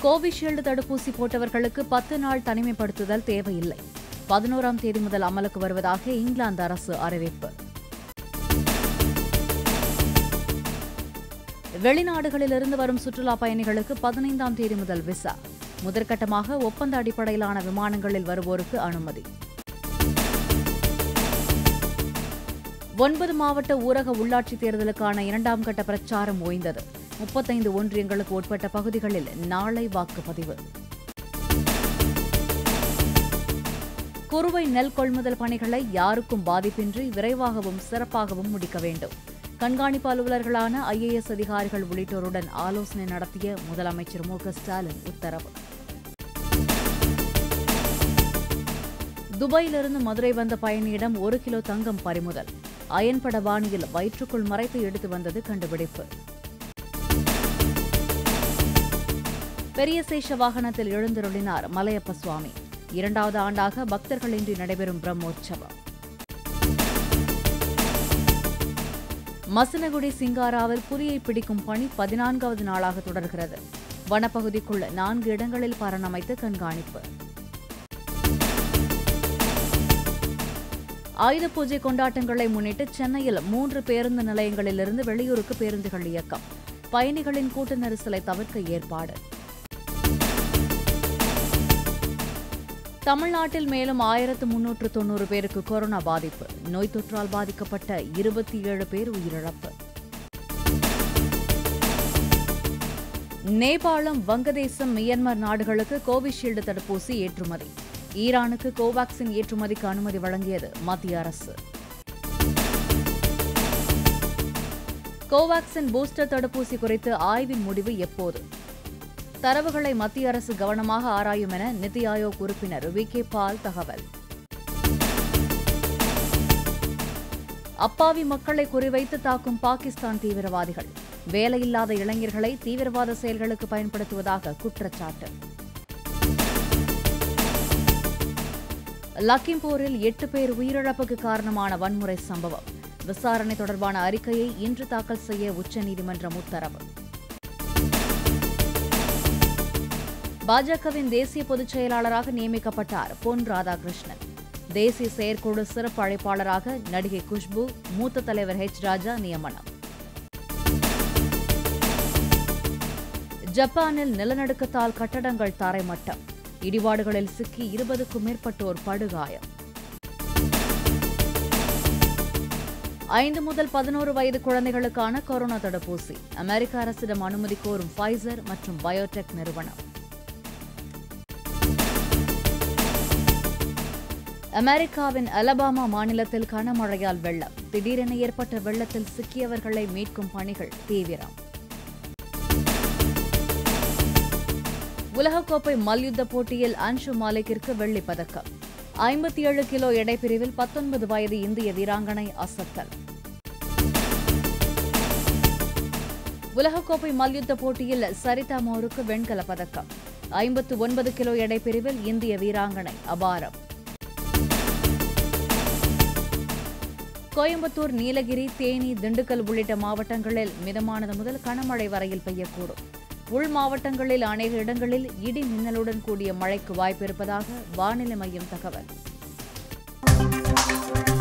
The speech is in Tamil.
கோவிஷீல்டு தடுப்பூசி போட்டவர்களுக்கு பத்து நாள் தனிமைப்படுத்துதல் தேவையில்லை பதினோராம் தேதி முதல் அமலுக்கு வருவதாக இங்கிலாந்து அரசு அறிவிப்பு வெளிநாடுகளிலிருந்து வரும் சுற்றுலா பயணிகளுக்கு பதினைந்தாம் தேதி முதல் விசா முதற்கட்டமாக ஒப்பந்த அடிப்படையிலான விமானங்களில் வருவோருக்கு அனுமதி ஒன்பது மாவட்ட ஊரக உள்ளாட்சித் தேர்தலுக்கான இரண்டாம் கட்ட பிரச்சாரம் ஓய்ந்தது முப்பத்தைந்து ஒன்றியங்களுக்கு உட்பட்ட பகுதிகளில் நாளை வாக்குப்பதிவு குறுவை நெல் கொள்முதல் பணிகளை யாருக்கும் பாதிப்பின்றி விரைவாகவும் சிறப்பாகவும் முடிக்க வேண்டும் கண்காணிப்பு அலுவலர்களான ஐஏஎஸ் அதிகாரிகள் உள்ளிட்டோருடன் ஆலோசனை நடத்திய முதலமைச்சர் மு க ஸ்டாலின் உத்தரவு துபாயிலிருந்து மதுரை வந்த பயணியிடம் ஒரு கிலோ தங்கம் பறிமுதல் அயன்பட பாணியில் வயிற்றுக்குள் மறைத்து எடுத்து வந்தது கண்டுபிடிப்பு பெரிய சேஷ வாகனத்தில் எழுந்தருளினார் மலையப்ப சுவாமி இரண்டாவது ஆண்டாக பக்தர்களின்றி நடைபெறும் பிரம்மோற்சவம் மசனகுடி சிங்காராவில் புலியை பிடிக்கும் பணி பதினான்காவது நாளாக தொடர்கிறது வனப்பகுதிக்குள் நான்கு இடங்களில் பரணமைத்து கண்காணிப்பு ஆயுத பூஜை கொண்டாட்டங்களை முன்னிட்டு சென்னையில் மூன்று பேருந்து நிலையங்களிலிருந்து வெளியூருக்கு பேருந்துகள் இயக்கம் பயணிகளின் கூட்ட நெரிசலை தவிர்க்க ஏற்பாடு தமிழ்நாட்டில் மேலும் ஆயிரத்து முன்னூற்று தொன்னூறு பேருக்கு கொரோனா பாதிப்பு நோய் தொற்றால் பாதிக்கப்பட்ட இருபத்தி ஏழு பேர் உயிரிழப்பு நேபாளம் வங்கதேசம் மியான்மர் நாடுகளுக்கு கோவிஷீல்டு தடுப்பூசி ஏற்றுமதி ஈரானுக்கு கோவாக்சின் ஏற்றுமதிக்கு அனுமதி வழங்கியது மத்திய அரசு கோவாக்சின் பூஸ்டர் தடுப்பூசி குறித்து ஆய்வின் முடிவு எப்போது தரவுகளை மத்திய அரசு கவனமாக ஆராயும் என நித்தி ஆயோக் உறுப்பினர் வி கே பால் தகவல் அப்பாவி மக்களை குறிவைத்து தாக்கும் பாகிஸ்தான் தீவிரவாதிகள் வேலையில்லாத இளைஞர்களை தீவிரவாத செயல்களுக்கு பயன்படுத்துவதாக குற்றச்சாட்டு லக்கிம்பூரில் எட்டு பேர் உயிரிழப்புக்கு காரணமான வன்முறை சம்பவம் விசாரணை தொடர்பான அறிக்கையை இன்று தாக்கல் செய்ய உச்சநீதிமன்றம் உத்தரவு பாஜகவின் தேசிய பொதுச் செயலாளராக நியமிக்கப்பட்டார் பொன் ராதாகிருஷ்ணன் தேசிய செயற்குழு சிறப்பு அழைப்பாளராக நடிகை குஷ்பு மூத்த தலைவர் ஹெச் ராஜா நியமனம் ஜப்பானில் நிலநடுக்கத்தால் கட்டடங்கள் தரைமட்டம் இடிபாடுகளில் சிக்கி இருபதுக்கும் மேற்பட்டோர் படுகாயம் ஐந்து முதல் பதினோரு வயது குழந்தைகளுக்கான கொரோனா தடுப்பூசி அமெரிக்க அரசிடம் அனுமதி கோரும் ஃபைசர் மற்றும் பயோடெக் நிறுவனம் அமெரிக்காவின் அலபாமா மாநிலத்தில் கனமழையால் வெள்ளம் திடீரென ஏற்பட்ட வெள்ளத்தில் சிக்கியவர்களை மீட்கும் பணிகள் தீவிரம் உலகக்கோப்பை மல்யுத்த போட்டியில் அன்ஷு மாலிக்கிற்கு வெள்ளிப் பதக்கம் ஐம்பத்தி ஏழு கிலோ எடைப்பிரிவில் பத்தொன்பது வயது இந்திய வீராங்கனை அசத்தல் உலகக்கோப்பை மல்யுத்த போட்டியில் சரிதா மோருக்கு வெண்கலப் பதக்கம் ஐம்பத்து ஒன்பது கிலோ எடைப்பிரிவில் இந்திய வீராங்கனை அபாரம் கோயம்புத்தூர் நீலகிரி தேனி திண்டுக்கல் உள்ளிட்ட மாவட்டங்களில் மிதமானது முதல் கனமழை வரையில் பெய்யக்கூடும் உள் மாவட்டங்களில் அநேக இடங்களில் இடி மின்னலுடன் கூடிய மழைக்கு வாய்ப்பிருப்பதாக வானிலை மையம் தகவல்